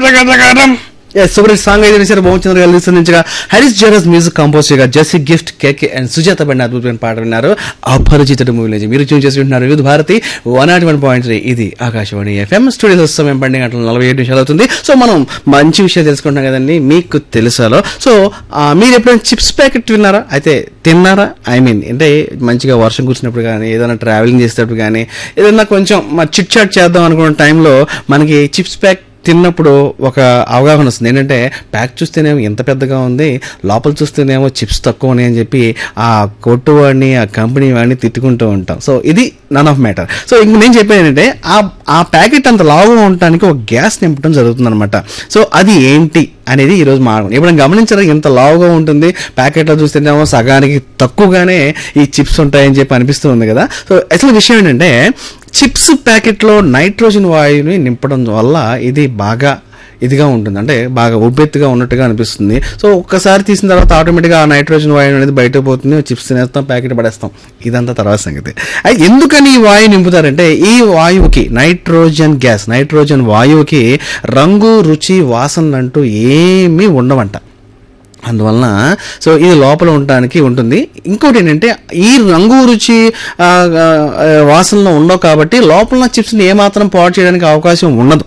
super song అయితే వినిసారు మోహన్ గారు అందించగా హరీష్ జరస్ మ్యూజిక్ కంపోజ్ చేయగా జెస్సీ గిఫ్ట్ కేకే అండ్ సుజాత బండి అద్భుతమైన పాట విన్నారు అపరిచితుడు మూవీ నుంచి మీరు చూసి చేసి వింటున్నారు Vividh Bharati one nought one point three ఇది ఆకాశవాణి ఎఫ్ఎం స్టూడియోస్ సమయం పన్నెండు గంటల నలభై ఏడు నిమిషాలు అవుతుంది సో మనం మంచి విషయం తెలుసుకుంటాం కదండి మీకు తెలుసాలో సో ఆ, మీరు ఎప్పుడైనా చిప్స్ ప్యాకెట్ విన్నారా అయితే తిన్నారా ఐ మీన్ అంటే మంచిగా వర్షం కూర్చున్నప్పుడు కానీ ఏదైనా ట్రావెలింగ్ చేసేటప్పుడు కానీ ఏదైనా కొంచెం చిట్ చాట్ చేద్దాం అనుకున్న టైంలో మనకి చిప్స్ ప్యాక్ తిన్నప్పుడు ఒక అవగాహన వస్తుంది ఏంటంటే ప్యాక్ చూస్తేనేమో ఎంత పెద్దగా ఉంది లోపల చూస్తేనేమో చిప్స్ తక్కువ ఉన్నాయి అని చెప్పి ఆ కొట్టు వాడిని ఆ కంపెనీ వాడిని తిట్టుకుంటూ ఉంటాం సో ఇది నన్ ఆఫ్ మ్యాటర్ సో ఇంక నేను చెప్పేది ఏంటంటే ఆ ఆ ప్యాకెట్ అంత లావుగా ఉండటానికి ఒక గ్యాస్ నింపడం జరుగుతుందన్నమాట సో అది ఏంటి అనేది ఈరోజు మాట్లాడుకుందాం ఇప్పుడు గమనించారా ఎంత లావుగా ఉంటుంది ప్యాకెట్లో చూస్తేనేమో సగానికి తక్కువగానే ఈ చిప్స్ ఉంటాయని చెప్పి అనిపిస్తూ ఉంది కదా సో అసలు విషయం ఏంటంటే చిప్స్ ప్యాకెట్లో నైట్రోజన్ వాయువుని నింపడం వల్ల ఇది బాగా ఇదిగా ఉంటుంది అంటే బాగా ఉబ్బెత్తుగా ఉన్నట్టుగా అనిపిస్తుంది సో ఒక్కసారి తీసిన తర్వాత ఆటోమేటిక్గా ఆ నైట్రోజన్ వాయువు అనేది బయటకు పోతుంది చిప్స్ తినేస్తాం ప్యాకెట్ పడేస్తాం ఇదంతా తర్వాత సంగతి అయితే ఎందుకని ఈ వాయువు నింపుతారంటే ఈ వాయువుకి నైట్రోజన్ గ్యాస్ నైట్రోజన్ వాయువుకి రంగు రుచి వాసనలు అంటూ ఏమీ ఉండవంట అందువలన సో ఇది లోపల ఉండటానికి ఉంటుంది ఇంకోటి ఏంటంటే ఈ రంగు రుచి ఆ, ఆ, వాసనలో ఉండవు కాబట్టి లోపల చిప్స్ని ఏమాత్రం పాడు చేయడానికి అవకాశం ఉండదు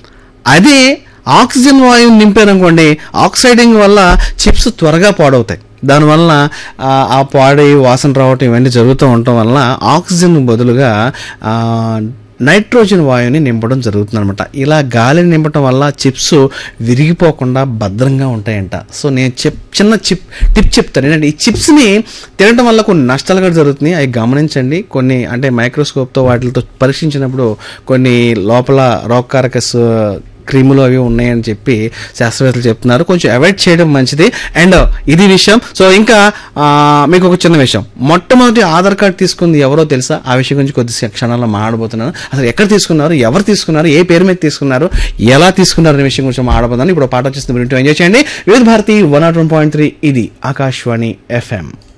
అదే ఆక్సిజన్ వాయువుని నింపారనుకోండి ఆక్సైడింగ్ వల్ల చిప్స్ త్వరగా పాడవుతాయి దానివల్ల ఆ, ఆ పాడి వాసన రావటం ఇవన్నీ జరుగుతూ ఉండటం వల్ల ఆక్సిజన్ బదులుగా ఆ, నైట్రోజన్ వాయువుని నింపడం జరుగుతుంది అనమాట ఇలా గాలిని నింపడం వల్ల చిప్స్ విరిగిపోకుండా భద్రంగా ఉంటాయంట సో నేను చెప్ చిన్న చిప్ టిప్ చెప్తాను ఏంటంటే ఈ చిప్స్ని తినడం వల్ల కొన్ని నష్టాలు కూడా జరుగుతున్నాయి అవి గమనించండి కొన్ని అంటే మైక్రోస్కోప్తో వాటితో పరీక్షించినప్పుడు కొన్ని లోపల రోగకారక స- క్రీములు అవి ఉన్నాయని చెప్పి శాస్త్రవేత్తలు చెప్తున్నారు కొంచెం అవాయిడ్ చేయడం మంచిది అండ్ ఇది విషయం సో ఇంకా ఆ, మీకు ఒక చిన్న విషయం మొట్టమొదటి ఆధార్ కార్డు తీసుకుంది ఎవరో తెలుసా ఆ విషయం గురించి కొద్ది క్షణాల్లో మాట్లాడబోతున్నాను అసలు ఎక్కడ తీసుకున్నారు ఎవరు తీసుకున్నారు ఏ పేరు మీద తీసుకున్నారు ఎలా తీసుకున్నారు అనే విషయం గురించి మాట్లాడబోతున్నాను ఇప్పుడు పాట వచ్చేస్తుంది వింటూ ఎంజాయ్ చేయండి Vividh Bharati one nought one point three ఇది ఆకాశవాణి ఎఫ్ఎం